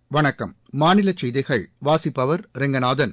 வணக்கம் மாநில செய்திகள் வாசிப்பவர் ரெங்கநாதன்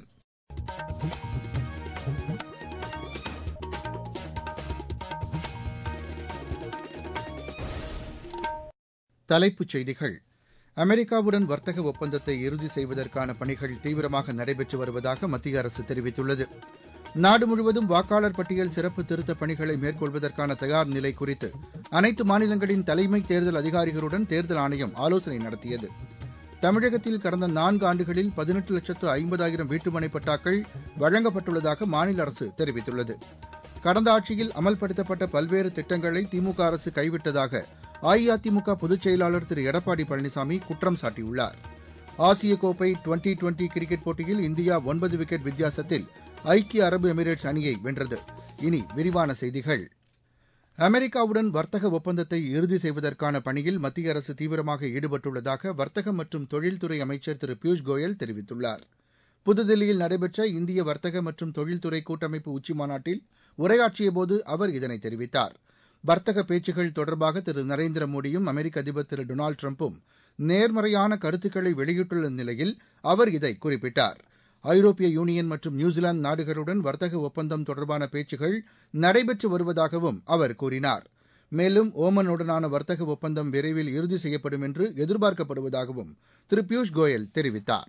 தலைப்புச் செய்திகள் அமெரிக்காவுடன் வர்த்தக ஒப்பந்தத்தை இறுதி செய்வதற்கான பணிகள் தீவிரமாக நடைபெற்று வருவதாக மத்திய அரசு தெரிவித்துள்ளது நாடு முழுவதும் வாக்காளர் பட்டியல் சிறப்பு திருத்தப் பணிகளை மேற்கொள்வதற்கான தயார் நிலை குறித்து அனைத்து மாநிலங்களின் தலைமை தேர்தல் அதிகாரிகளுடன் தேர்தல் ஆணையம் ஆலோசனை நடத்தியது தமிழகத்தில் கடந்த நான்கு ஆண்டுகளில் பதினெட்டு லட்சத்து ஐம்பதாயிரம் வீட்டுமனை பட்டாக்கள் வழங்கப்பட்டுள்ளதாக மாநில அரசு தெரிவித்துள்ளது கடந்த ஆட்சியில் அமல்படுத்தப்பட்ட பல்வேறு திட்டங்களை திமுக அரசு கைவிட்டதாக அஇஅதிமுக பொதுச் செயலாளர் திரு எடப்பாடி பழனிசாமி குற்றம் சாட்டியுள்ளார் ஆசிய கோப்பை டுவெண்டி டுவெண்டி கிரிக்கெட் போட்டியில் இந்தியா ஒன்பது விக்கெட் வித்தியாசத்தில் ஐக்கிய அரபு எமிரேட்ஸ் அணியை வென்றது இனி விரிவான செய்திகள் அமெரிக்காவுடன் வர்த்தக ஒப்பந்தத்தை இறுதி செய்வதற்கான பணியில் மத்திய அரசு தீவிரமாக ஈடுபட்டுள்ளதாக வர்த்தகம் மற்றும் தொழில்துறை அமைச்சர் திரு பியூஷ் கோயல் தெரிவித்துள்ளார் புதுதில்லியில் நடைபெற்ற இந்திய வர்த்தக மற்றும் தொழில்துறை கூட்டமைப்பு உச்சிமாநாட்டில் உரையாற்றியபோது அவர் இதனை தெரிவித்தார் வர்த்தக பேச்சுகள் தொடர்பாக திரு நரேந்திர மோடியும் அமெரிக்க அதிபர் திரு டொனால்டு டிரம்பும் நேர்மறையான கருத்துக்களை வெளியிட்டுள்ள நிலையில் அவர் இதை குறிப்பிட்டார் ஐரோப்பிய யூனியன் மற்றும் நியூசிலாந்து நாடுகளுடன் வர்த்தக ஒப்பந்தம் தொடர்பான பேச்சுகள் நடைபெற்று வருவதாகவும் அவர் கூறினார் மேலும் ஓமனுடனான வர்த்தக ஒப்பந்தம் விரைவில் இறுதி செய்யப்படும் என்று எதிர்பார்க்கப்படுவதாகவும் திரு பியூஷ் கோயல் தெரிவித்தார்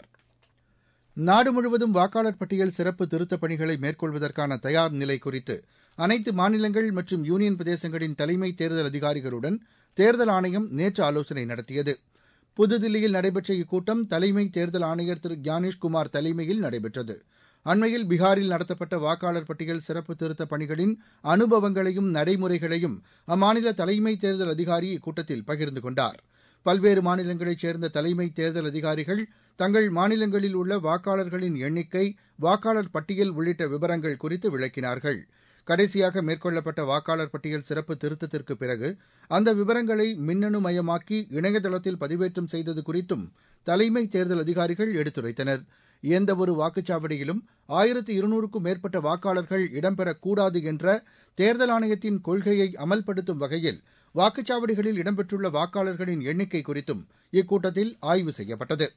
நாடு முழுவதும் வாக்காளர் பட்டியல் சிறப்பு திருத்தப் பணிகளை மேற்கொள்வதற்கான தயார் நிலை குறித்து அனைத்து மாநிலங்கள் மற்றும் யூனியன் பிரதேசங்களின் தலைமை தேர்தல் அதிகாரிகளுடன் தேர்தல் ஆணையம் நேற்று ஆலோசனை நடத்தியது புதுதில்லியில் நடைபெற்ற இக்கூட்டம் தலைமை தேர்தல் ஆணையர் திரு ஞானேஷ்குமார் தலைமையில் நடைபெற்றது அண்மையில் பீகாரில் நடத்தப்பட்ட வாக்காளர் பட்டியல் சிறப்பு திருத்தப் பணிகளின் அனுபவங்களையும் நடைமுறைகளையும் அம்மாநில தலைமை தேர்தல் அதிகாரி இக்கூட்டத்தில் பகிர்ந்து கொண்டார் பல்வேறு மாநிலங்களைச் சேர்ந்த தலைமை தேர்தல் அதிகாரிகள் தங்கள் மாநிலங்களில் உள்ள வாக்காளர்களின் எண்ணிக்கை வாக்காளர் பட்டியல் உள்ளிட்ட விவரங்கள் குறித்து விளக்கினார்கள் கடைசியாக மேற்கொள்ளப்பட்ட வாக்காளர் பட்டியல் சிறப்பு திருத்தத்திற்கு பிறகு அந்த விவரங்களை மின்னணு மயமாக்கி இணையதளத்தில் பதிவேற்றம் செய்தது குறித்தும் தலைமை தேர்தல் அதிகாரிகள் எடுத்துரைத்தனர் எந்தவொரு வாக்குச்சாவடியிலும் ஆயிரத்து இருநூறுக்கும் மேற்பட்ட வாக்காளர்கள் இடம்பெறக்கூடாது என்ற தேர்தல் ஆணையத்தின் கொள்கையை அமல்படுத்தும் வகையில் வாக்குச்சாவடிகளில் இடம்பெற்றுள்ள வாக்காளர்களின் எண்ணிக்கை குறித்தும் இக்கூட்டத்தில் ஆய்வு செய்யப்பட்டது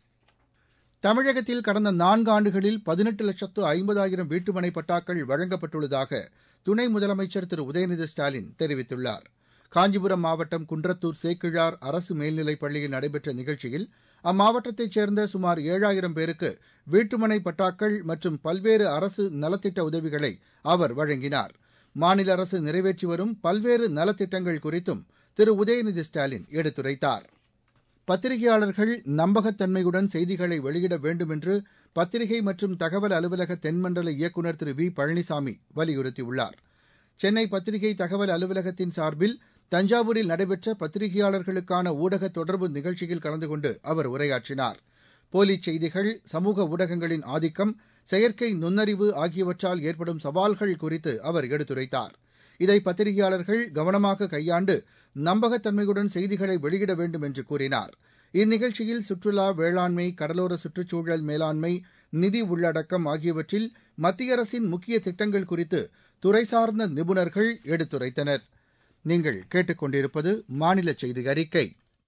தமிழகத்தில் கடந்த நான்கு ஆண்டுகளில் பதினெட்டு லட்சத்து ஐம்பதாயிரம் வீட்டுமனை பட்டாக்கள் வழங்கப்பட்டுள்ளதாக துணை முதலமைச்சர் திரு உதயநிதி ஸ்டாலின் தெரிவித்துள்ளார் காஞ்சிபுரம் மாவட்டம் குன்றத்தூர் சேக்கிழார் அரசு மேல்நிலைப் பள்ளியில் நடைபெற்ற நிகழ்ச்சியில் அம்மாவட்டத்தைச் சேர்ந்த சுமார் ஏழாயிரம் பேருக்கு வீட்டுமனை பட்டாக்கள் மற்றும் பல்வேறு அரசு நலத்திட்ட உதவிகளை அவர் வழங்கினார் மாநில அரசு நிறைவேற்றி வரும் பல்வேறு நலத்திட்டங்கள் குறித்தும் திரு உதயநிதி ஸ்டாலின் எடுத்துரைத்தார் பத்திரிகையாளர்கள் நம்பகத்தன்மையுடன் செய்திகளை வெளியிட வேண்டும் என்று பத்திரிகை மற்றும் தகவல் அலுவலக தென்மண்டல இயக்குநர் திரு வி பழனிசாமி வலியுறுத்தியுள்ளார் சென்னை பத்திரிகை தகவல் அலுவலகத்தின் சார்பில் தஞ்சாவூரில் நடைபெற்ற பத்திரிகையாளர்களுக்கான ஊடக தொடர்பு நிகழ்ச்சியில் கலந்து கொண்டு அவர் உரையாற்றினார் போலி செய்திகள் சமூக ஊடகங்களின் ஆதிக்கம் செயற்கை நுண்ணறிவு ஆகியவற்றால் ஏற்படும் சவால்கள் குறித்து அவர் எடுத்துரைத்தார் இதை பத்திரிகையாளர்கள் கவனமாக கையாண்டு நம்பகத்தன்மையுடன் செய்திகளை வெளியிட வேண்டும் என்று கூறினார் இந்நிகழ்ச்சியில் சுற்றுலா வேளாண்மை கடலோர சுற்றுச்சூழல் மேலாண்மை நிதி உள்ளடக்கம் ஆகியவற்றில் மத்திய அரசின் முக்கிய திட்டங்கள் குறித்து துறை சார்ந்த நிபுணர்கள் எடுத்துரைத்தனர் நீங்கள் கேட்டுக்கொண்டிருப்பது மாநில செய்தி அறிக்கை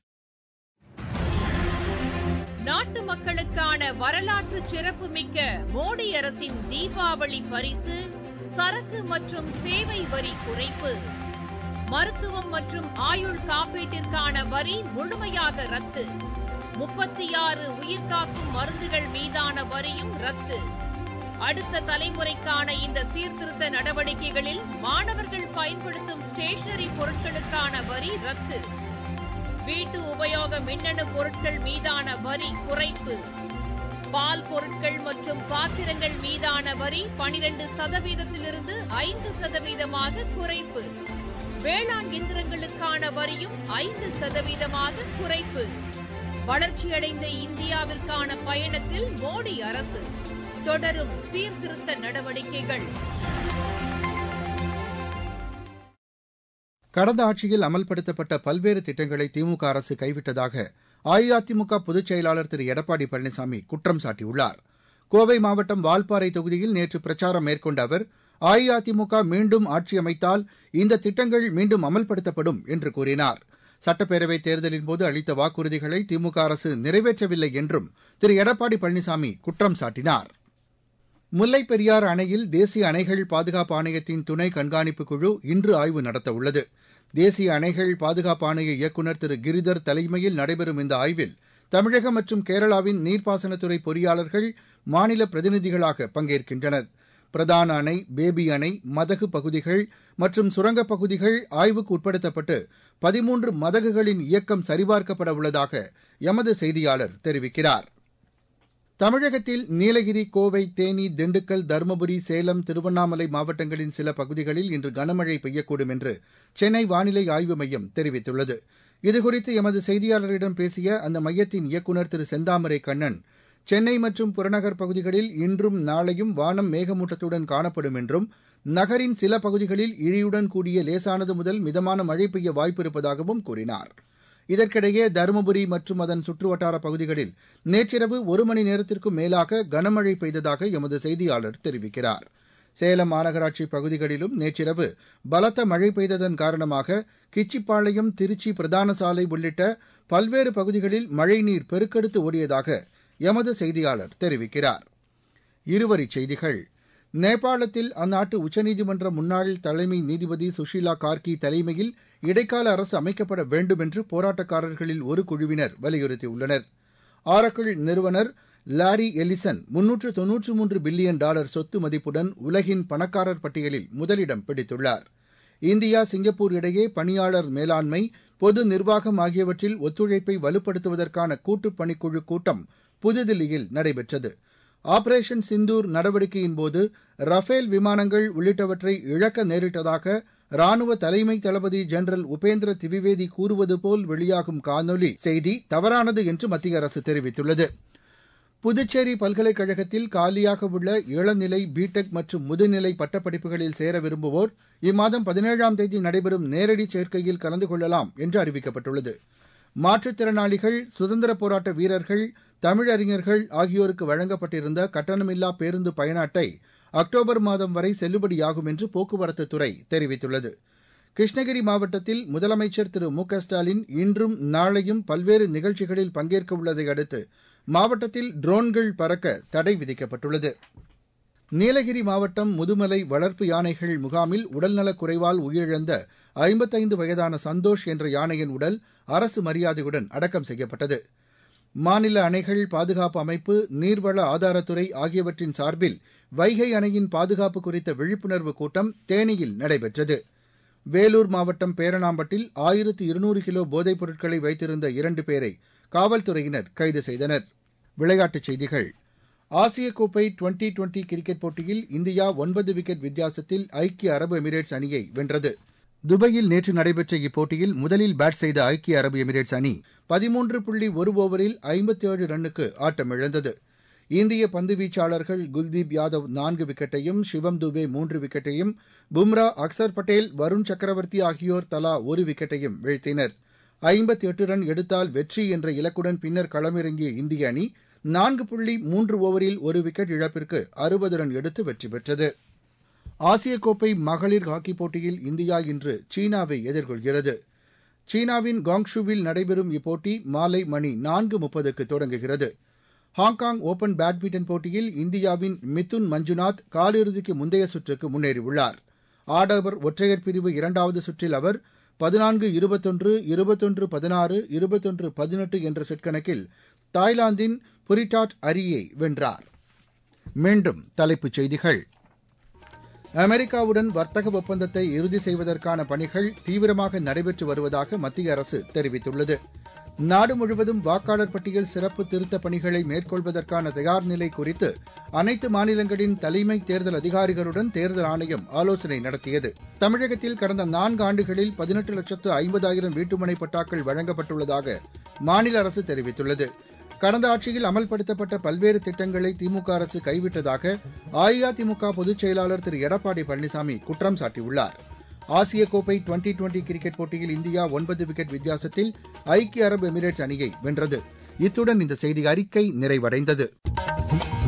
நாட்டு மக்களுக்கான வரலாற்று சிறப்புமிக்க மோடி அரசின் தீபாவளி பரிசு சரக்கு மற்றும் சேவை வரி குறைப்பு மருத்துவம் மற்றும் ஆயுள் காப்பீட்டிற்கான வரி முழுமையாக ரத்து முப்பத்தி ஆறு உயிர்காக்கும் மருந்துகள் மீதான வரியும் ரத்து அடுத்த தலைமுறைக்கான இந்த சீர்திருத்த நடவடிக்கைகளில் மாணவர்கள் பயன்படுத்தும் ஸ்டேஷனரி பொருட்களுக்கான வரி ரத்து வீட்டு உபயோக மின்னணு பொருட்கள் மீதான வரி குறைப்பு பால் பொருட்கள் மற்றும் பாத்திரங்கள் மீதான வரி பனிரெண்டு சதவீதத்திலிருந்து ஐந்து சதவீதமாக குறைப்பு வேளாண் இயந்திரங்களுக்கான வரியும் ஐந்து சதவீதமாக குறைப்பு வளர்ச்சியடைந்த இந்தியாவிற்கான பயணத்தில் மோடி அரசு தொடரும் சீர்திருத்த நடவடிக்கைகள் கடந்த ஆட்சியில் அமல்படுத்தப்பட்ட பல்வேறு திட்டங்களை திமுக அரசு கைவிட்டதாக அஇஅதிமுக பொதுச் செயலாளர் திரு எடப்பாடி பழனிசாமி குற்றம் சாட்டியுள்ளார் கோவை மாவட்டம் வால்பாறை தொகுதியில் நேற்று பிரச்சாரம் மேற்கொண்ட அவர் அஇஅதிமுக மீண்டும் ஆட்சி அமைத்தால் இந்த திட்டங்கள் மீண்டும் அமல்படுத்தப்படும் என்று கூறினார் சட்டப்பேரவைத் தேர்தலின்போது அளித்த வாக்குறுதிகளை திமுக அரசு நிறைவேற்றவில்லை என்றும் திரு எடப்பாடி பழனிசாமி குற்றம் சாட்டினார் முல்லைப் பெரியாறு அணையில் தேசிய அணைகள் பாதுகாப்பு ஆணையத்தின் துணை கண்காணிப்பு குழு இன்று ஆய்வு நடத்தவுள்ளது தேசிய அணைகள் பாதுகாப்பு ஆணைய இயக்குநர் திரு கிரிதர் தலைமையில் நடைபெறும் இந்த ஆய்வில் தமிழகம் மற்றும் கேரளாவின் நீர்ப்பாசனத்துறை பொறியாளர்கள் மாநில பிரதிநிதிகளாக பங்கேற்கின்றனர் பிரதான அணை பேபி அணை மதகு பகுதிகள் மற்றும் சுரங்கப் பகுதிகள் ஆய்வுக்கு உட்படுத்தப்பட்டு பதிமூன்று மதகுகளின் இயக்கம் சரிபார்க்கப்பட உள்ளதாக எமது செய்தியாளர் தெரிவிக்கிறார் தமிழகத்தில் நீலகிரி கோவை தேனி திண்டுக்கல் தருமபுரி சேலம் திருவண்ணாமலை மாவட்டங்களின் சில பகுதிகளில் இன்று கனமழை பெய்யக்கூடும் என்று சென்னை வானிலை ஆய்வு மையம் தெரிவித்துள்ளது இதுகுறித்து எமது செய்தியாளரிடம் பேசிய அந்த மையத்தின் இயக்குநர் திரு செந்தாமரை கண்ணன் சென்னை மற்றும் புறநகர் பகுதிகளில் இன்றும் நாளையும் வானம் மேகமூட்டத்துடன் காணப்படும் என்றும் நகரின் சில பகுதிகளில் இடியுடன் கூடிய லேசானது முதல் மிதமான மழை பெய்ய வாய்ப்பு இருப்பதாகவும் கூறினார் இதற்கிடையே தருமபுரி மற்றும் அதன் சுற்றுவட்டார பகுதிகளில் நேற்றிரவு ஒரு மணி நேரத்திற்கும் மேலாக கனமழை பெய்ததாக எமது செய்தியாளர் தெரிவிக்கிறார் சேலம் மாநகராட்சி பகுதிகளிலும் நேற்றிரவு பலத்த மழை பெய்ததன் காரணமாக கிச்சிப்பாளையம் திருச்சி பிரதான சாலை உள்ளிட்ட பல்வேறு பகுதிகளில் மழைநீர் பெருக்கெடுத்து ஓடியதாக எமது செய்தியாளர் தெரிவிக்கிறார் இருவரிச் செய்திகள் நேபாளத்தில் அந்நாட்டு உச்சநீதிமன்ற முன்னாள் தலைமை நீதிபதி சுஷீலா கார்கி தலைமையில் இடைக்கால அரசு அமைக்கப்பட வேண்டும் என்று போராட்டக்காரர்களில் ஒரு குழுவினர் வலியுறுத்தியுள்ளனர் ஆரக்கிள் நிறுவனர் லாரி எலிசன் முன்னூற்று தொன்னூற்று மூன்று பில்லியன் டாலர் சொத்து மதிப்புடன் உலகின் பணக்காரர் பட்டியலில் முதலிடம் பிடித்துள்ளார் இந்தியா சிங்கப்பூர் இடையே பணியாளர் மேலாண்மை பொது நிர்வாகம் ஆகியவற்றில் ஒத்துழைப்பை வலுப்படுத்துவதற்கான கூட்டுப் பணிக்குழு கூட்டம் புதுதில்லியில் நடைபெற்றது ஆபரேஷன் சிந்தூர் நடவடிக்கையின்போது ரஃபேல் விமானங்கள் உள்ளிட்டவற்றை இழக்க நேரிட்டதாக ராணுவ தலைமை தளபதி ஜெனரல் உபேந்திர திவிவேதி கூறுவது போல் வெளியாகும் காணொலி செய்தி தவறானது என்று மத்திய அரசு தெரிவித்துள்ளது புதுச்சேரி பல்கலைக்கழகத்தில் காலியாக உள்ள இளநிலை பிடெக் மற்றும் முதுநிலை பட்டப்படிப்புகளில் சேர விரும்புவோர் இம்மாதம் பதினேழாம் தேதி நடைபெறும் நேரடி சேர்க்கையில் கலந்து கொள்ளலாம் என்று அறிவிக்கப்பட்டுள்ளது மாற்றுத்திறனாளிகள் சுதந்திரப் போராட்ட வீரர்கள் தமிழறிஞர்கள் ஆகியோருக்கு வழங்கப்பட்டிருந்த கட்டணமில்லா பேருந்து பயண அட்டை அக்டோபர் மாதம் வரை செல்லுபடியாகும் என்று போக்குவரத்துத்துறை தெரிவித்துள்ளது கிருஷ்ணகிரி மாவட்டத்தில் முதலமைச்சர் திரு மு க ஸ்டாலின் இன்றும் நாளையும் பல்வேறு நிகழ்ச்சிகளில் பங்கேற்க உள்ளதை அடுத்து மாவட்டத்தில் ட்ரோன்கள் பறக்க தடை விதிக்கப்பட்டுள்ளது நீலகிரி மாவட்டம் முதுமலை வளர்ப்பு யானைகள் முகாமில் உடல்நலக் குறைவால் உயிரிழந்த ஐம்பத்தைந்து வயதான சந்தோஷ் என்ற யானையின் உடல் அரசு மரியாதையுடன் அடக்கம் செய்யப்பட்டது மாநில அணைகள் பாதுகாப்பு அமைப்பு நீர்வள ஆதாரத்துறை ஆகியவற்றின் சார்பில் வைகை அணையின் பாதுகாப்பு குறித்த விழிப்புணர்வு கூட்டம் தேனியில் நடைபெற்றது வேலூர் மாவட்டம் பேரணாம்பட்டில் ஆயிரத்து இருநூறு கிலோ போதைப் பொருட்களை வைத்திருந்த இரண்டு பேரை காவல்துறையினர் கைது செய்தனர் விளையாட்டுச் செய்திகள் ஆசிய கோப்பை டுவெண்டி டுவெண்டி கிரிக்கெட் போட்டியில் இந்தியா ஒன்பது விக்கெட் வித்தியாசத்தில் ஐக்கிய அரபு எமிரேட்ஸ் அணியை வென்றது துபாயில் நேற்று நடைபெற்ற இப்போட்டியில் முதலில் பேட் செய்த ஐக்கிய அரபு எமிரேட்ஸ் அணி பதிமூன்று புள்ளி ஒரு ஓவரில் ஐம்பத்தி ஏழு ரன்னுக்கு ஆட்டமிழந்தது இந்திய பந்து வீச்சாளர்கள் குல்தீப் யாதவ் நான்கு விக்கெட்டையும் சிவம் துபே மூன்று விக்கெட்டையும் பும்ரா அக்சர் பட்டேல் வருண் சக்கரவர்த்தி ஆகியோர் தலா ஒரு விக்கெட்டையும் வீழ்த்தினர் ஐம்பத்தி எட்டு ரன் எடுத்தால் வெற்றி என்ற இலக்குடன் பின்னர் களமிறங்கிய இந்திய அணி நான்கு புள்ளி மூன்று ஓவரில் ஒரு விக்கெட் இழப்பிற்கு அறுபது ரன் எடுத்து வெற்றி பெற்றது ஆசிய கோப்பை மகளிர் ஹாக்கிப் போட்டியில் இந்தியா இன்று சீனாவை எதிர்கொள்கிறது சீனாவின் காங்ஷுவில் நடைபெறும் இப்போட்டி மாலை மணி நான்கு முப்பதுக்கு தொடங்குகிறது ஹாங்காங் ஓபன் பேட்மிண்டன் போட்டியில் இந்தியாவின் மிதுன் மஞ்சுநாத் காலிறுதிக்கு முந்தைய சுற்றுக்கு முன்னேறியுள்ளார் ஆடவர் ஒற்றையர் பிரிவு இரண்டாவது சுற்றில் அவர் பதினான்கு இருபத்தொன்று இருபத்தொன்று பதினாறு இருபத்தொன்று பதினெட்டு என்ற செட் கணக்கில் தாய்லாந்தின் புரிட்டாட் அரியை வென்றார் மீண்டும் தலைப்புச் செய்திகள் அமெரிக்காவுடன் வர்த்தக ஒப்பந்தத்தை இறுதி செய்வதற்கான பணிகள் தீவிரமாக நடைபெற்று வருவதாக மத்திய அரசு தெரிவித்துள்ளது நாடு முழுவதும் வாக்காளர் பட்டியல் சிறப்பு திருத்தப் பணிகளை மேற்கொள்வதற்கான தயார் நிலை குறித்து அனைத்து மாநிலங்களின் தலைமை தேர்தல் அதிகாரிகளுடன் தேர்தல் ஆணையம் ஆலோசனை நடத்தியது தமிழகத்தில் கடந்த நான்கு ஆண்டுகளில் பதினெட்டு லட்சத்து ஐம்பதாயிரம் வீட்டுமனை பட்டாக்கள் வழங்கப்பட்டுள்ளதாக மாநில அரசு தெரிவித்துள்ளது கடந்த ஆட்சியில் அமல்படுத்தப்பட்ட பல்வேறு திட்டங்களை திமுக அரசு கைவிட்டதாக அஇஅதிமுக பொதுச் செயலாளர் திரு எடப்பாடி பழனிசாமி குற்றம் சாட்டியுள்ளார் ஆசிய கோப்பை டுவெண்டி டுவெண்டி கிரிக்கெட் போட்டியில் இந்தியா ஒன்பது விக்கெட் வித்தியாசத்தில் ஐக்கிய அரபு எமிரேட்ஸ் அணியை வென்றது இத்துடன் இந்த செய்தி அறிக்கை நிறைவடைந்தது